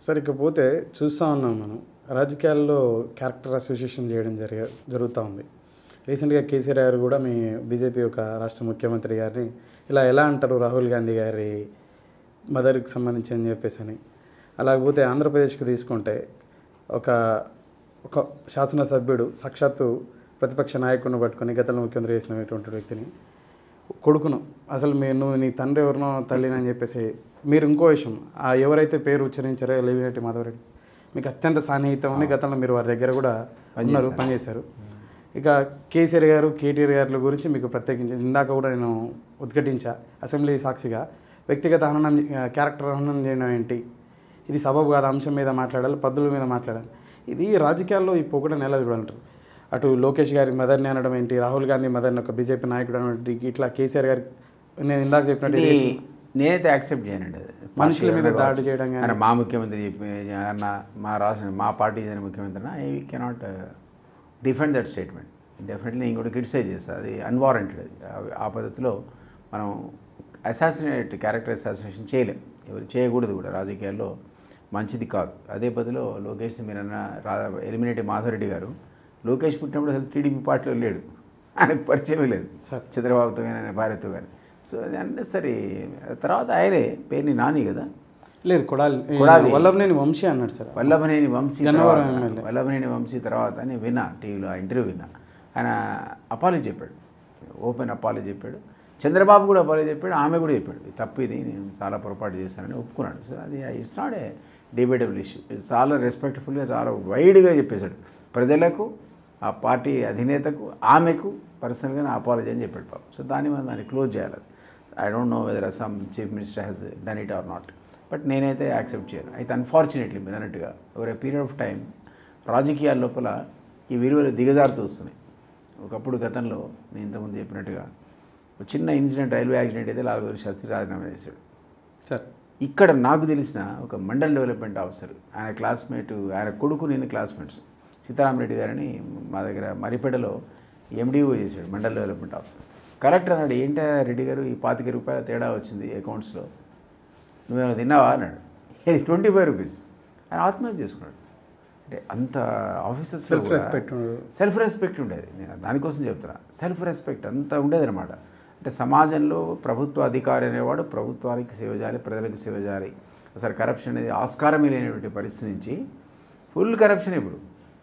సరే ఇకపోతే చూస్తూ ఉన్నాం మనం రాజకీయాల్లో క్యారెక్టర్ అసోసియేషన్ చేయడం జరిగ జరుగుతూ ఉంది రీసెంట్గా కేసీఆర్ గారు కూడా మీ బీజేపీ యొక్క రాష్ట్ర ముఖ్యమంత్రి గారిని ఇలా ఎలా అంటారు రాహుల్ గాంధీ గారి మదర్కి సంబంధించి అని చెప్పేసి అని అలాగపోతే ఆంధ్రప్రదేశ్కి తీసుకుంటే ఒక ఒక శాసనసభ్యుడు సాక్షాత్తు ప్రతిపక్ష నాయకుడిని పట్టుకొని గతంలో ముఖ్యమంత్రి చేసినటువంటి వ్యక్తిని కొడుకును అసలు మీరు నువ్వు నీ తండ్రి ఎవరినో తల్లిని అని చెప్పేసి మీరు ఇంకో విషయం ఆ ఎవరైతే పేరు ఉచ్చరించారో లేవినట్టి మాధవరెడ్డి మీకు అత్యంత సాన్నిహితం ఉంది గతంలో మీరు వారి దగ్గర కూడా ఉన్నారు పనిచేశారు ఇక కేసీఆర్ గారు కేటీఆర్ గారి గురించి మీకు ప్రత్యేకించి ఇందాక కూడా నేను ఉద్ఘటించా అసెంబ్లీ సాక్షిగా వ్యక్తిగత హననం క్యారెక్టర్ హననం చేయడం ఏంటి ఇది సబబు కాదు అంశం మీద మాట్లాడాలి పద్ధతుల మీద మాట్లాడాలి ఇది రాజకీయాల్లో ఈ పొగడ నెల చూడాలంటారు అటు లోకేష్ గారి మదర్ని అనడం ఏంటి రాహుల్ గాంధీ మదర్ని ఒక బీజేపీ నాయకుడు అనడం ఇట్లా కేసీఆర్ గారి నేను ఇందాక చెప్పినట్టు ఇది ఇది నేనైతే యాక్సెప్ట్ చేయనండి అది మనుషుల మీద పార్టీ దాడి చేయడం కానీ ఆయన మా ముఖ్యమంత్రి చెప్పి ఆయన మా రాష్ట్ర మా పార్టీ చెందిన ముఖ్యమంత్రి I cannot defend that statement definitely నేను కూడా క్రిటిసైజ్ చేస్తాను అది అన్వారంటెడ్ అది ఆ- ఆ పద్ధతిలో మనం అసాసినేట్ క్యారెక్టర్ అసాసినేషన్ చేయలేం ఎవరు చేయకూడదు కూడా రాజకీయాల్లో మంచిది కాదు అదే పద్ధతిలో లోకేష్ మీరన్న రా ఎలిమినేటి మాధవరెడ్డి గారు లోకేష్ పుట్టినప్పుడు అసలు టీడీపీ పార్టీలో లేడు ఆయనకు పరిచయమే లేదు సార్. చంద్రబాబుతో కానీ ఆయన భార్యతో కానీ సో అది అన్నెసరీ తర్వాత ఆయనే పేరుని నాని కదా లేదు కొడాలి కొడాలి. వల్లభనేని వంశీ అన్నాడు సార్ వల్లభనేని వంశీ గన్నవరం తర్వాత- ఎమ్మెల్యే. వల్లభనేని వంశీ తర్వాత నేను విన్నా టీవీలో ఆ ఇంటర్వ్యూ విన్నా ఆయన అపాలజీ చెప్పాడు ఓపెన్ అపాలజీ చెప్పాడు చంద్రబాబు కూడా అపాలజీ చెప్పాడు ఆమె కూడా చెప్పాడు "ఇది తప్పు ఇది నేను చాలా పొరపాటు చేశానని ఒప్పుకున్నాడు సో అది it's not a debatable issue చాలా రెస్పెక్ట్ఫుల్గా చాలా వైడ్గా చెప్పేశాడు ప్రజలకు ఆ పార్టీ అధినేతకు ఆమెకు పర్సనల్గా నా అపాలజీ అని చెప్పాడు పాపం సో దాన్ని మనం దాన్ని క్లోజ్ చేయాలి I don't know whether some chief minister has done it or not but నేనైతే యాక్సెప్ట్ చేయను అయితే అన్ఫార్చునేట్లీ మీరు అన్నట్టుగా over a period of time రాజకీయాల లోపల ఈ విలువలు దిగజారుతూ వస్తున్నాయి ఒకప్పుడు గతంలో నేను ఇంతకుముందు చెప్పినట్టుగా ఒక చిన్న ఇన్సిడెంట్ రైల్వే యాక్సిడెంట్ అయితే లాల్ బహదూర్ శాస్త్రి రాజీనామా చేశాడు సార్ ఇక్కడ నాకు తెలిసిన ఒక మండల్ డెవలప్మెంట్ ఆఫీసర్ ఆయన క్లాస్మేట్ ఆయన కొడుకు నేను క్లాస్మేట్స్ సీతారామరెడ్డి గారిని మా దగ్గర మరిపేటలో ఎండిఓ చేశాడు మండల్ డెవలప్మెంట్ ఆఫీసర్ కలెక్టర్ అన్నాడు ఏంటా రెడ్డి గారు ఈ పాతిక రూపాయల తేడా వచ్చింది అకౌంట్స్లో నువ్వేమైనా తిన్నావా అన్నాడు ఇది ట్వంటీ ఫైవ్ రూపీస్ ఆయన ఆత్మహత్య చేసుకున్నాడు అంటే అంత officers self respect self respect ఉండేది నేను దానికోసం చెప్తున్నా సెల్ఫ్ రెస్పెక్ట్ అంత ఉండేది అనమాట అంటే సమాజంలో ప్రభుత్వ అధికారి అనేవాడు ప్రభుత్వానికి సేవ చేయాలి ప్రజలకు సేవ చేయాలి అసలు కరప్షన్ అనేది ఆస్కారమే లేనటువంటి పరిస్థితి నుంచి ఫుల్ కరప్షన్ ఇప్పుడు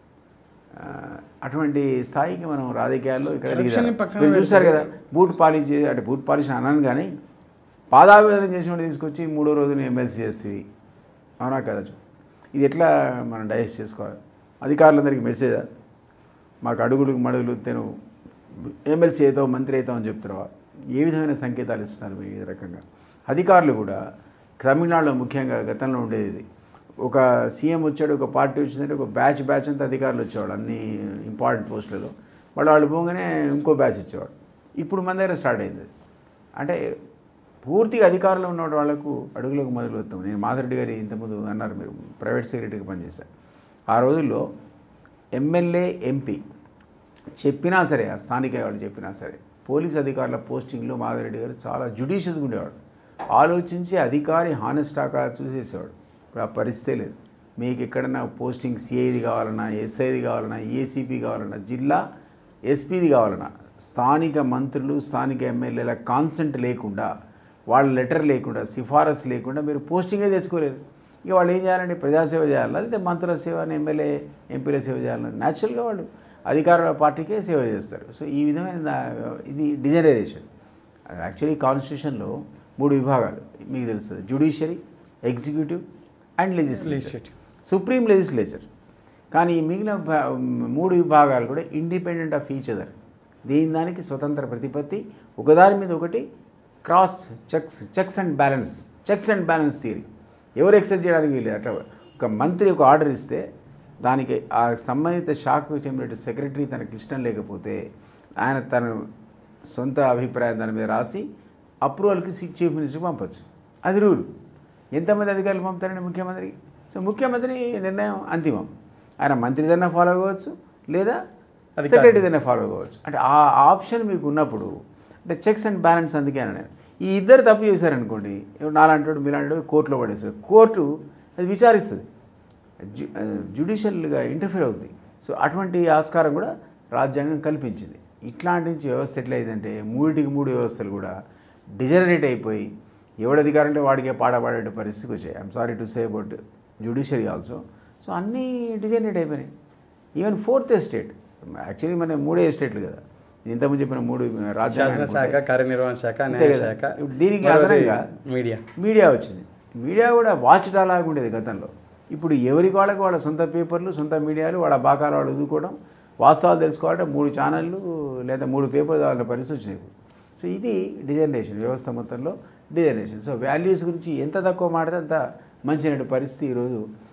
ఆ, అటువంటి స్థాయికి మనం రాజకీయాల్లో ఇక్కడ Corruption ని దిగుదాం. పక్కన మీరు చూసారు కదా బూట్ పాలిష్ చే- అంటే బూట్ పాలిష్ అన్నాను కానీ పాదాభివేదన చేసిన తీసుకొచ్చి మూడో రోజున ఎమ్మెల్సీ చేస్తుంది అవునా కదా ఇది ఎట్లా మనం డైజెస్ట్ చేసుకోవాలి అధికారులందరికీ మెసేజా మాకు అడుగులు మడుగులు తెను ఎమ్మెల్సీ అవుతావు మంత్రి అవుతావు అని చెప్తున్నావా ఏ విధమైన సంకేతాలు ఇస్తున్నారు మీరు ఈ రకంగా అధికారులు కూడా తమిళనాడులో ముఖ్యంగా గతంలో ఉండేది ఇది ఒక సీఎం వచ్చాడు ఒక పార్టీ వచ్చిందంటే ఒక బ్యాచ్ బ్యాచ్ అంతా అధికారులు వచ్చేవాడు అన్ని ఇంపార్టెంట్ పోస్టులలో వాళ్ళు వాళ్ళు పోగానే ఇంకో బ్యాచ్ వచ్చేవాడు ఇప్పుడు మన దగ్గర స్టార్ట్ అయింది అంటే పూర్తిగా అధికారంలో ఉన్న వాళ్ళకు అడుగులకు మొదలు వస్తాం నేను మాధరెడ్డి గారి ఇంతకుముందు అన్నారు మీరు ప్రైవేట్ సెక్రటరీకి పనిచేశారు ఆ రోజుల్లో ఎమ్మెల్యే ఎంపీ చెప్పినా సరే ఆ స్థానిక వాళ్ళు చెప్పినా సరే పోలీస్ అధికారుల పోస్టింగ్లో మాధవరెడ్డి గారు చాలా జుడిషియస్గా ఉండేవాడు ఆలోచించి అధికారి హానెస్టాకా చూసేసేవాడు ఇప్పుడు ఆ పరిస్థితే లేదు మీకు ఎక్కడన్నా పోస్టింగ్ సిఐది కావాలన్నా ఎస్ఐది కావాలన్నా ఏసీపీ కావాలన్నా జిల్లా ఎస్పీది కావాలన్నా స్థానిక మంత్రులు స్థానిక ఎమ్మెల్యేల కాన్సెంట్ లేకుండా వాళ్ళ లెటర్ లేకుండా సిఫారసు లేకుండా మీరు పోస్టింగే తెచ్చుకోలేరు ఇక వాళ్ళు ఏం చేయాలంటే ప్రజాసేవ చేయాలా లేదా మంత్రుల సేవ అని ఎమ్మెల్యే ఎంపీల సేవ చేయాలని న్యాచురల్గా వాళ్ళు అధికార పార్టీకే సేవ చేస్తారు సో ఈ విధమైన దా- ఇది డిజనరేషన్ యాక్చువల్లీ కాన్స్టిట్యూషన్లో మూడు విభాగాలు మీకు తెలుస్తుంది judiciary executive and legislature supreme legislature కానీ ఈ మిగిలిన భా- మూడు విభాగాలు కూడా ఇండిపెండెంట్ ఆఫ్ ఈచ్ అదర్ దీని దానికి స్వతంత్ర ప్రతిపత్తి ఒకదాని మీద ఒకటి cross checks checks and balance checks and balance theory ఎవరు ఎక్సైజ్ చేయడానికి వీళ్ళు అట్లా ఒక మంత్రి ఒక ఆర్డర్ ఇస్తే దానికి ఆ సంబంధిత శాఖకు చెందిన సెక్రటరీ తనకి ఇష్టం లేకపోతే ఆయన తన సొంత అభిప్రాయం దాని మీద రాసి అప్రూవల్కి సి- చీఫ్ మినిస్టర్కి పంపొచ్చు అది రూల్ ఎంతమంది అధికారులు పంపుతారండి ముఖ్యమంత్రికి సో ముఖ్యమంత్రి నిర్ణయం అంతిమం ఆయన మంత్రి దన్నా ఫాలో కావచ్చు లేదా సెక్రటరీ దన్నా ఫాలో కావచ్చు అంటే ఆ ఆప్షన్ మీకు ఉన్నప్పుడు అంటే చెక్స్ అండ్ బ్యాలెన్స్ అందుకే అని నేను ఈ ఇద్దరు తప్పు చేశారనుకోండి ఇప్పుడు నాలాంటి మీలాంటి కోర్టులో పడేసారు కోర్టు అది విచారిస్తుంది జు జ్యుడిషియల్గా ఇంటర్ఫియర్ అవుతుంది సో అటువంటి ఆస్కారం కూడా రాజ్యాంగం కల్పించింది ఇట్లాంటి నుంచి వ్యవస్థ ఎట్లయితే మూడిటికి మూడు వ్యవస్థలు కూడా డిజనరేట్ అయిపోయి ఎవడి అధికారం అంటే వాడికే పాడబడే పరిస్థితికి వచ్చాయి I'm sorry to say about judiciary also so అన్నీ డిజనరేట్ అయిపోయినాయి ఈవెన్ ఫోర్త్ ఎస్టేట్ యాక్చువల్లీ మన మూడే ఎస్టేట్లు కదా నేను ఇంతకుముందు చెప్పిన మూడు రాజ్యాంగం శాసనశాఖ కార్యనిర్వహణ శాఖ అంతే న్యాయ కదా. శాఖ ఇప్పుడు దీనికి మూడవది అదనంగా మీడియా మీడియా వచ్చింది మీడియా కూడా వాచ్ లాగా ఉండేది గతంలో ఇప్పుడు ఎవరికి వాళ్ళకి వాళ్ళ సొంత పేపర్లు సొంత మీడియాలు వాళ్ళ బాకాలు వాళ్ళు చదువుకోవడం వాస్తవాలు తెలుసుకోవాలంటే మూడు ఛానళ్ళు లేదా మూడు పేపర్లు వాళ్ళ పరిస్థితి వచ్చినాయి సో ఇది డిజనరేషన్ వ్యవస్థ మొత్తంలో డిజనరేషన్ సో వాల్యూస్ గురించి ఎంత తక్కువ మాడితే అంత మంచినటువంటి పరిస్థితి ఈరోజు